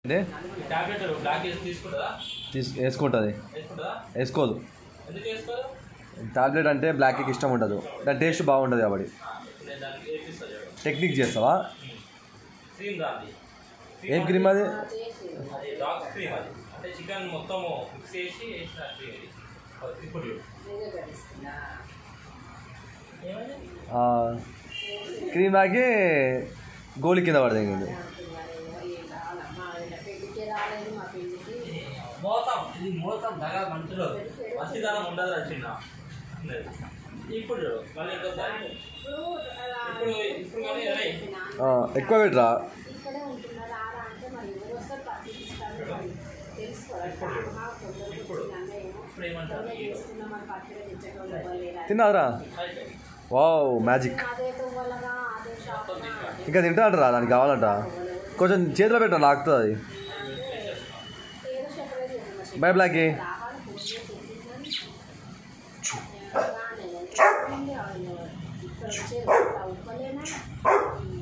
అంటే tablet black వేసి తీసుకుంటుందా తీసు వేసుకుంటుంది వేసుకుంటుందా వేసుకోదు ఎందుకు వేసుకోరు టాబ్లెట్ అంటే బ్లాక్కి ఇష్టం ఉండదు దాని టేస్ట్ బాగుంటుంది కాబట్టి నేను దానికి వేపిస్తాను చూడు టెక్నిక్ చేస్తావా క్రీమ్ రాంది ఏం క్రీమ్ అది అది డాగ్ క్రీమ్ అది అంటే చికెన్ మొత్తము మిక్స్ చేసి వేసిన క్రీమ్ ఇది అది ఇప్పుడు చూడు ఏమైంది ఆ, క్రీమ్ తాగి గోలి కింద పడదింది మోతం ఇది మోతం దగా మంచిలో మంచిదనం ఉండదు చిన్న ఇప్పుడు చూడు మళ్ళీ ఇంకోసారి ఇప్పుడు ఇప్పుడు కానీ అరే ఆ, ఎక్కువ పెట్టరా ఇక్కడే ఉంటున్నారు ఆడ అంటే మరి ఎవరు వస్తారు పట్టిస్తారు మరి తెలుసుకోవాలి ఇప్పుడు ఇప్పుడు ఏమంటారు చేస్తున్నాం మరి పట్టుగా తెచ్చటోళ్ళు ఎవరు లేరా తిన్నారా అయిపోయింది. వావ్ మ్యాజిక్ అదే తువ్వలగా అదే షాప్ ఇంకా తింటాడంటారా దానికి కావాలంట కొంచెం చేతిలో పెట్టరా నాకుతుంది అది ఏదో చెప్పలేదు మరి బై బ్లాక్ రావాలి ఫోన్ చేసి తెచ్చిద్దాం. రానే, ఇక్కడ వచ్చేది ఉప్పలేనా